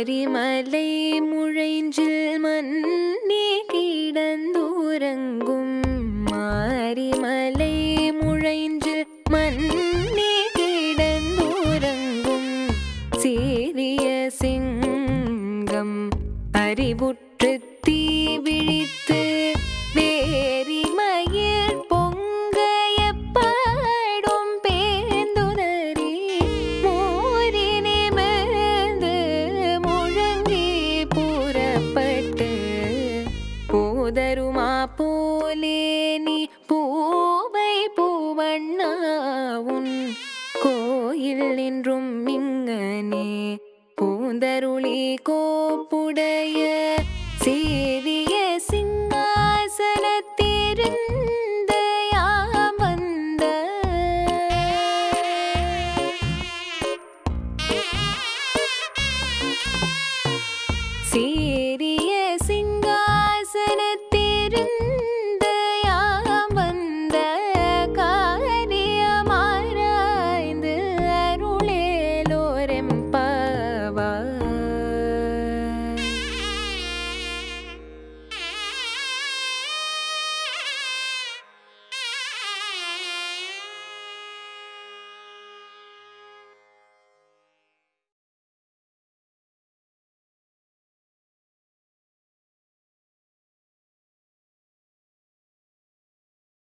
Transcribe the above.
மாரிமலை முழைஞ்சில் மன்னி கிடந்துறங்கும் மாரிமலை முழைஞ்சில் மன்னி கிடந்துறங்கும் சீரிய சிங்கம் அறிவுற்று தீ விழித்து வேரிமயில் பொங்கையப்பாடும் பேந்துதறி மோரினிமிர்ந்து முழங்கி புறப்பட்டு போதருமா போலே நீ பூவை பூவண்ணாவுன் கோயில் என்றும் இங்கனே பூந்தருளி கோப்புடைய சீரிய சிங்காசனத்திருந்து யாம் வந்த சீரிய சிங்காசனத்திருந்து